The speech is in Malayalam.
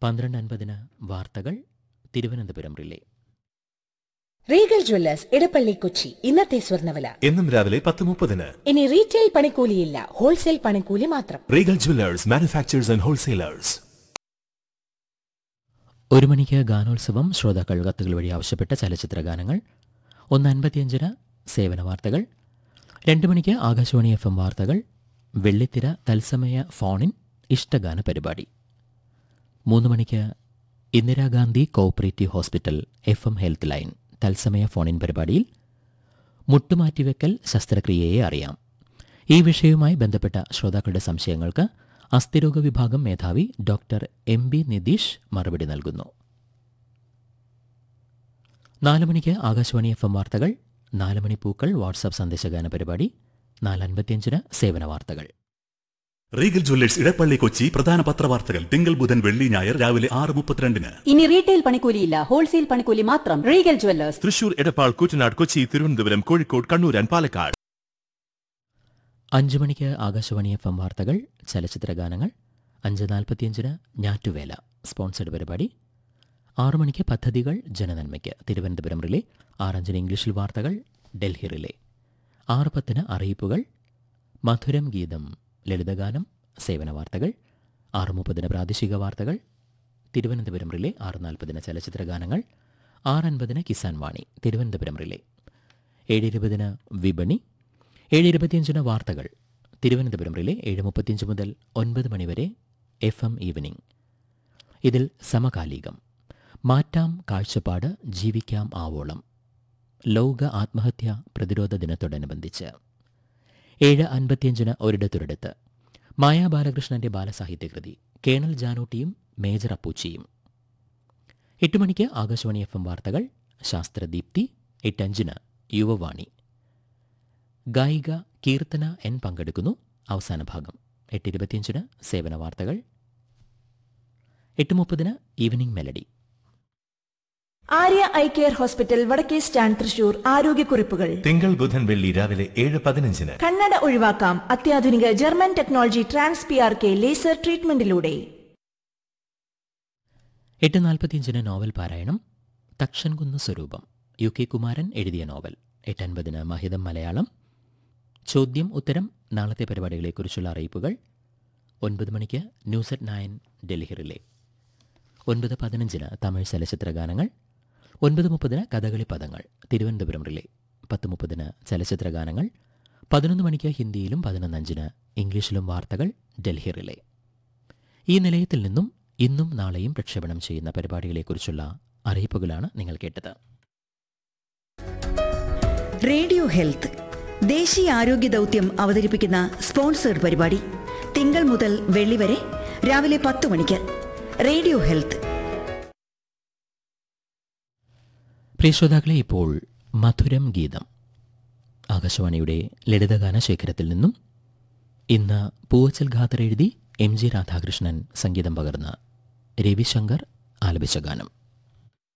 പന്ത്രണ്ട് അൻപതിന് വാർത്തകൾ Thiruvananthapuram relay Regal Jewellers Edappally Kochi ഇന്നത്തെ സ്വർണ്ണവില എന്നും രാവിലെ പത്ത് മുപ്പതിന് ഇനി റീറ്റെയിൽ പണിക്കൂലിയില്ല ഹോൾസെയിൽ പണിക്കൂലി മാത്രം Regal Jewellers manufacturers and wholesalers ഒരു മണിക്ക് ഗാനോത്സവം ശ്രോതാക്കൾ കത്തുകൾ വഴി ആവശ്യപ്പെട്ട ചലച്ചിത്ര ഗാനങ്ങൾ ഒന്ന് അൻപത്തിയഞ്ചിന് സേവന വാർത്തകൾ രണ്ട് മണിക്ക് ആകാശവാണി എഫ് എം വാർത്തകൾ വെള്ളിത്തിര തത്സമയ ഫോണിൻ ഇഷ്ടഗാന പരിപാടി മൂന്ന് മണിക്ക് Indira Gandhi cooperative hospital F M health line തത്സമയ ഫോണിൻ പരിപാടിയിൽ മുട്ടുമാറ്റിവെക്കൽ ശസ്ത്രക്രിയയെ അറിയാം ഈ വിഷയവുമായി ബന്ധപ്പെട്ട ശ്രോതാക്കളുടെ സംശയങ്ങൾക്ക് അസ്ഥിരോഗ വിഭാഗം മേധാവി ഡോക്ടർ എം ബി നിതീഷ് മറുപടി നൽകുന്നു നാല് മണിക്ക് ആകാശവാണി എഫ് എം വാർത്തകൾ നാല് മണി പൂക്കൾ വാട്സാപ്പ് സന്ദേശഗാന പരിപാടി നാല് അൻപത്തിയഞ്ചിന് സേവന വാർത്തകൾ റീഗൽ ജ്വല്ലേഴ്സ് ഇടപ്പള്ളി കൊച്ചി പ്രധാന പത്രവാർത്തകൾ തിങ്കൾ ബുധൻ വെള്ളി ഞായർ രാവിലെ ആറ് മുപ്പത്തിരണ്ടിന് ഇനി റീറ്റെയിൽ പണിക്കൂലിയില്ല ഹോൾസെയിൽ പണിക്കൂലി മാത്രം Regal Jewellers Thrissur Edappal Koottanad Kochi Thiruvananthapuram Kozhikode Kannur and Palakkad അഞ്ചു മണിക്ക് ആകാശവാണി എഫ് എം വാർത്തകൾ ചലച്ചിത്ര ഗാനങ്ങൾ അഞ്ച് നാൽപ്പത്തിയഞ്ചിന് ഞാറ്റുവേല സ്പോൺസർഡ് പരിപാടി ആറു മണിക്ക് പദ്ധതികൾ ജനനന്മയ്ക്ക് തിരുവനന്തപുരം റിലേ ആറഞ്ചിന് ഇംഗ്ലീഷിൽ വാർത്തകൾ ഡൽഹി റിലേ ആറ് പത്തിന് അറിയിപ്പുകൾ മധുരം ഗീതം ലളിതഗാനം സേവന വാർത്തകൾ ആറ് മുപ്പതിന് പ്രാദേശിക വാർത്തകൾ തിരുവനന്തപുരം റിലേ ആറ് നാൽപ്പതിന് ചലച്ചിത്ര ഗാനങ്ങൾ ആറ് അൻപതിന് കിസാൻ വാണി തിരുവനന്തപുരം റിലേ ഏഴ് ഇരുപതിന് വിപണി ഏഴ് ഇരുപത്തിയഞ്ചിന് വാർത്തകൾ തിരുവനന്തപുരം റിലേ ഏഴ് മുപ്പത്തിയഞ്ച് മുതൽ ഒൻപത് മണിവരെ എഫ് എം ഈവനിംഗ് ഇതിൽ സമകാലികം മാറ്റാം കാഴ്ചപ്പാട് ജീവിക്കാം ആവോളം ലോക ആത്മഹത്യ പ്രതിരോധ ദിനത്തോടനുബന്ധിച്ച് ഏഴ് അൻപത്തിയഞ്ചിന് ഒരിടത്തൊരിടത്ത് മായാ ബാലകൃഷ്ണന്റെ ബാലസാഹിത്യകൃതി കേണൽ ജാനൂട്ടിയും മേജർ അപ്പൂച്ചിയും എട്ട് മണിക്ക് ആകാശവാണി എഫ് എം വാർത്തകൾ ശാസ്ത്രദീപ്തി എട്ടഞ്ചിന് യുവവാണി ഗായിക കീർത്തന എൻ പങ്കെടുക്കുന്നു അവസാന ഭാഗം എട്ട് ഇരുപത്തിയഞ്ചിന് സേവന വാർത്തകൾ എട്ട് മുപ്പതിന് evening melody Arya eye care hospital Vadakke stand Thrissur ആരോഗ്യക്കുറിപ്പുകൾ തിങ്കൾ ബുധൻ വെള്ളി രാവിലെ ഏഴ് പതിനഞ്ചിന് കണ്ണട ഒഴിവാക്കാം അത്യാധുനിക German technology trans P R K laser ട്രീറ്റ്മെന്റിലൂടെ എട്ട് നാൽപ്പത്തിയഞ്ചിന് നോവൽ പാരായണം തക്ഷൻകുന്ന് സ്വരൂപം യു കെ കുമാരൻ എഴുതിയ നോവൽ എട്ടൻപതിന് മഹിതം മലയാളം ചോദ്യം ഉത്തരം നാളത്തെ പരിപാടികളെക്കുറിച്ചുള്ള അറിയിപ്പുകൾ ഒൻപത് മണിക്ക് news at nine Delhi relay ഒൻപത് പതിനഞ്ചിന് തമിഴ് ചലച്ചിത്ര ഗാനങ്ങൾ ഒൻപത് മുപ്പതിന് കഥകളി പദങ്ങൾ തിരുവനന്തപുരം റിലേ പത്ത് മുപ്പതിന് ചലച്ചിത്ര ഗാനങ്ങൾ പതിനൊന്ന് മണിക്ക് ഹിന്ദിയിലും പതിനൊന്നഞ്ചിന് ഇംഗ്ലീഷിലും വാർത്തകൾ ഡൽഹി റിലേ ഈ നിലയത്തിൽ നിന്നും ഇന്നും നാളെയും പ്രക്ഷേപണം ചെയ്യുന്ന പരിപാടികളെക്കുറിച്ചുള്ള അറിയിപ്പുകളാണ് നിങ്ങൾ കേട്ടത് റേഡിയോ ഹെൽത്ത് ദേശീയ ആരോഗ്യ ദൗത്യം അവതരിപ്പിക്കുന്ന സ്പോൺസേഡ് പരിപാടി തിങ്കൾ മുതൽ വെള്ളി വരെ രാവിലെ പത്ത് മണിക്ക് റേഡിയോ ഹെൽത്ത് പ്രിയ ശ്രോതാക്കളെ ഇപ്പോൾ മധുരം ഗീതം ആകാശവാണിയുടെ ലളിതഗാന ശേഖരത്തിൽ നിന്നും ഇന്ന് പൂവച്ചൽ ഖാദർ എഴുതി എം ജി രാധാകൃഷ്ണൻ സംഗീതം പകർന്ന രവിശങ്കർ ആലപിച്ച ഗാനം